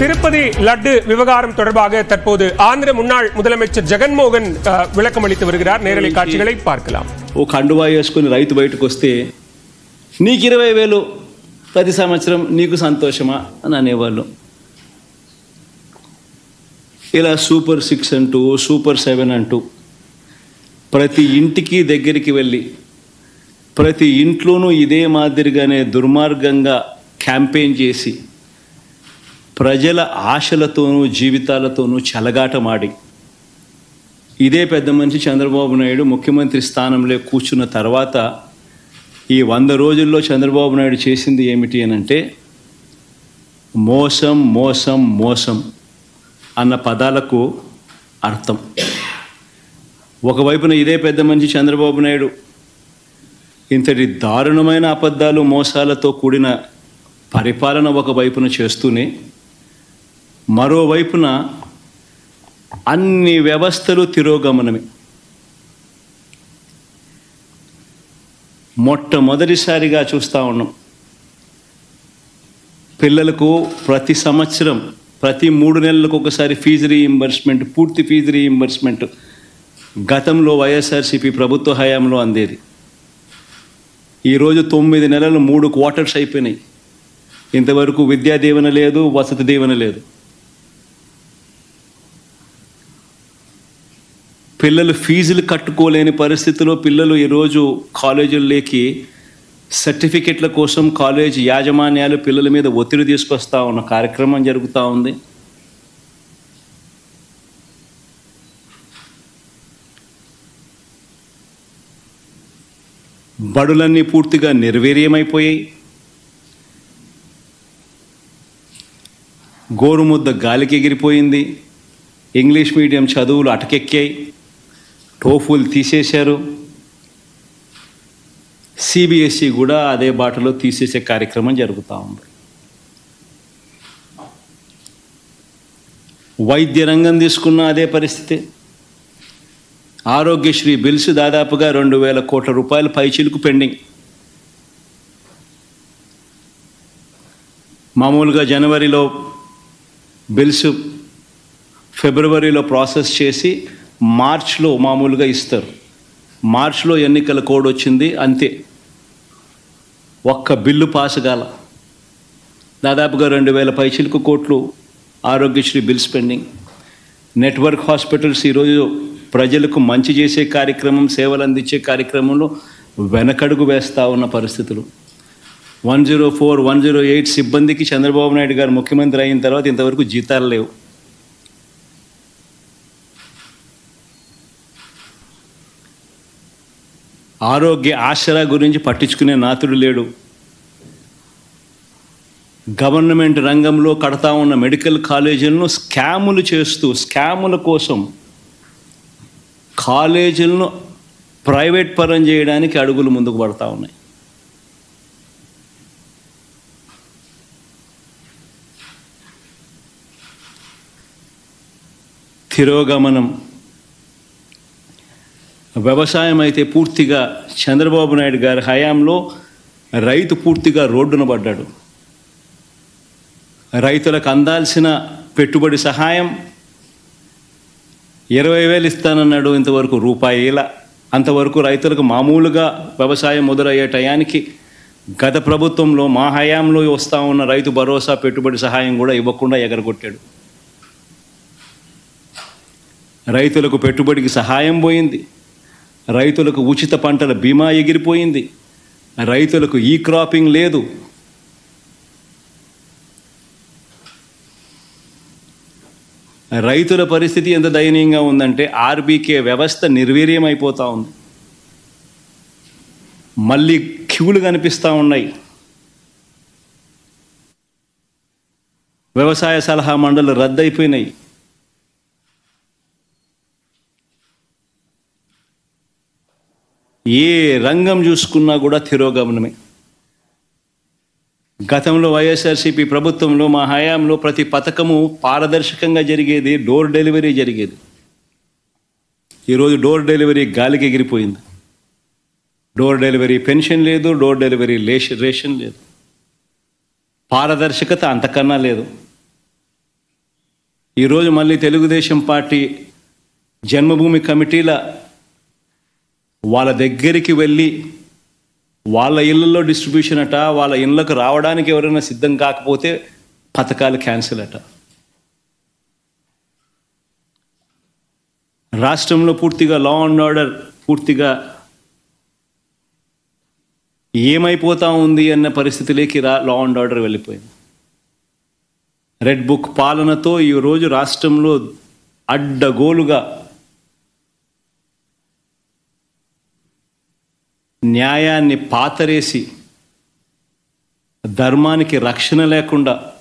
திருப்பதி லட்டு விவகாரம் தொடர்பாக தற்போது ஆந்திர முன்னாள் முதலமைச்சர் ஜெகன்மோகன் அஹ், விளக்கம் அளித்து வருகிறார் நேரலை காட்சிகளை பார்க்கலாம் ఓ కండువా వేసుకుని రైతు బయటకు వస్తే నీకు ఇరవై వేలు ప్రతి సంవత్సరం నీకు సంతోషమా అని అనేవాళ్ళు ఇలా సూపర్ సిక్స్ అంటూ సూపర్ సెవెన్ అంటూ ప్రతి ఇంటికి దగ్గరికి వెళ్ళి ప్రతి ఇంట్లోనూ ఇదే మాదిరిగానే దుర్మార్గంగా క్యాంపెయిన్ చేసి ప్రజల ఆశలతోనూ జీవితాలతోనూ చెలగాటమాడి ఇదే పెద్ద మనిషి చంద్రబాబు నాయుడు ముఖ్యమంత్రి స్థానంలో కూర్చున్న తర్వాత ఈ వంద రోజుల్లో చంద్రబాబు నాయుడు చేసింది ఏమిటి అని అంటే మోసం మోసం మోసం అన్న పదాలకు అర్థం ఒకవైపున ఇదే పెద్ద మనిషి చంద్రబాబు నాయుడు ఇంతటి దారుణమైన అబద్ధాలు మోసాలతో కూడిన పరిపాలన ఒకవైపున చేస్తూనే మరోవైపున అన్ని వ్యవస్థలు తిరోగమనమే మొట్టమొదటిసారిగా చూస్తూ ఉన్నాం పిల్లలకు ప్రతి సంవత్సరం ప్రతి మూడు నెలలకు ఒకసారి ఫీజు రీయింబర్స్మెంట్ పూర్తి ఫీజు రీయింబర్స్మెంట్ గతంలో వైఎస్ఆర్సీపీ ప్రభుత్వ హయాంలో అందేది ఈరోజు తొమ్మిది నెలలు మూడు క్వార్టర్స్ అయిపోయినాయి ఇంతవరకు విద్యా దీవెన లేదు వసతి దీవెన లేదు పిల్లలు ఫీజులు కట్టుకోలేని పరిస్థితిలో పిల్లలు ఈరోజు కాలేజీల్లోకి సర్టిఫికెట్ల కోసం కాలేజ్ యాజమాన్యాలు పిల్లల మీద ఒత్తిడి తీసుకొస్తా ఉన్న కార్యక్రమం జరుగుతూ ఉంది బడులన్నీ పూర్తిగా నిర్వీర్యమైపోయాయి గోరుముద్ద గాలికి ఎగిరిపోయింది ఇంగ్లీష్ మీడియం చదువులు అటకెక్కాయి టోఫుల్ తీసేశారు సిబిఎస్ఈ కూడా అదే బాటలో తీసేసే కార్యక్రమం జరుగుతూ ఉంది వైద్య రంగం తీసుకున్న అదే పరిస్థితి ఆరోగ్యశ్రీ బిల్స్ దాదాపుగా రెండు వేల కోట్ల రూపాయల పైచిలుకు పెండింగ్ మామూలుగా జనవరిలో బిల్స్ ఫిబ్రవరిలో ప్రాసెస్ చేసి మార్చ్లో మామూలుగా ఇస్తారు మార్చ్లో ఎన్నికల కోడ్ వచ్చింది అంతే ఒక్క బిల్లు పాస్ కాల దాదాపుగా రెండు వేల పైచిలకు కోట్లు Aarogyasri bills pending network hospitals ఈరోజు ప్రజలకు మంచి చేసే కార్యక్రమం సేవలు అందించే కార్యక్రమంలో వెనకడుగు వేస్తూ ఉన్న పరిస్థితులు one zero four one zero eight సిబ్బందికి చంద్రబాబు నాయుడు గారు ముఖ్యమంత్రి అయిన తర్వాత ఇంతవరకు జీతాలు లేవు ఆరోగ్య ఆసరా గురించి పట్టించుకునే నాతుడు లేడు గవర్నమెంట్ రంగంలో కడతా ఉన్న మెడికల్ కాలేజీలను స్కాములు చేస్తూ స్కాముల కోసం కాలేజీలను ప్రైవేట్ పరం చేయడానికి అడుగులు ముందుకు పడతా ఉన్నాయి తిరోగమనం వ్యవసాయం అయితే పూర్తిగా చంద్రబాబు నాయుడు గారి హయాంలో రైతు పూర్తిగా రోడ్డున పడ్డాడు రైతులకు అందాల్సిన పెట్టుబడి సహాయం ఇరవై వేలు ఇస్తానన్నాడు ఇంతవరకు రూపాయిల అంతవరకు రైతులకు మామూలుగా వ్యవసాయం మొదలయ్యే టయానికి గత ప్రభుత్వంలో మా హయాంలో వస్తూ ఉన్న రైతు భరోసా పెట్టుబడి సహాయం కూడా ఇవ్వకుండా ఎగరగొట్టాడు రైతులకు పెట్టుబడికి సహాయం పోయింది రైతులకు ఉచిత పంటల బీమా ఎగిరిపోయింది రైతులకు ఈ క్రాపింగ్ లేదు రైతుల పరిస్థితి ఎంత దయనీయంగా ఉందంటే ఆర్బీకే వ్యవస్థ నిర్వీర్యం అయిపోతూ ఉంది మళ్ళీ క్యూలు కనిపిస్తూ ఉన్నాయి వ్యవసాయ సలహా మండలి రద్దయిపోయినాయి ఏ రంగం చూసుకున్నా కూడా తిరోగమనమే గతంలో వైఎస్ఆర్సీపీ ప్రభుత్వంలో మా హయాంలో ప్రతి పథకము పారదర్శకంగా జరిగేది డోర్ డెలివరీ జరిగేది ఈరోజు డోర్ డెలివరీ గాలికి ఎగిరిపోయింది డోర్ డెలివరీ పెన్షన్ లేదు డోర్ డెలివరీ లేష రేషన్ లేదు పారదర్శకత అంతకన్నా లేదు ఈరోజు మళ్ళీ తెలుగుదేశం పార్టీ జన్మభూమి కమిటీల వాళ్ళ దగ్గరికి వెళ్ళి వాళ్ళ ఇళ్ళల్లో డిస్ట్రిబ్యూషన్ అట వాళ్ళ ఇళ్ళకు రావడానికి ఎవరైనా సిద్ధం కాకపోతే పథకాలు క్యాన్సిల్ అట రాష్ట్రంలో పూర్తిగా లా అండ్ ఆర్డర్ పూర్తిగా ఏమైపోతా ఉంది అన్న పరిస్థితిలోకి రా లా అండ్ ఆర్డర్ వెళ్ళిపోయింది రెడ్ బుక్ పాలనతో ఈరోజు రాష్ట్రంలో అడ్డగోలుగా న్యాయాన్ని పాతరేసి ధర్మానికి రక్షణ లేకుండా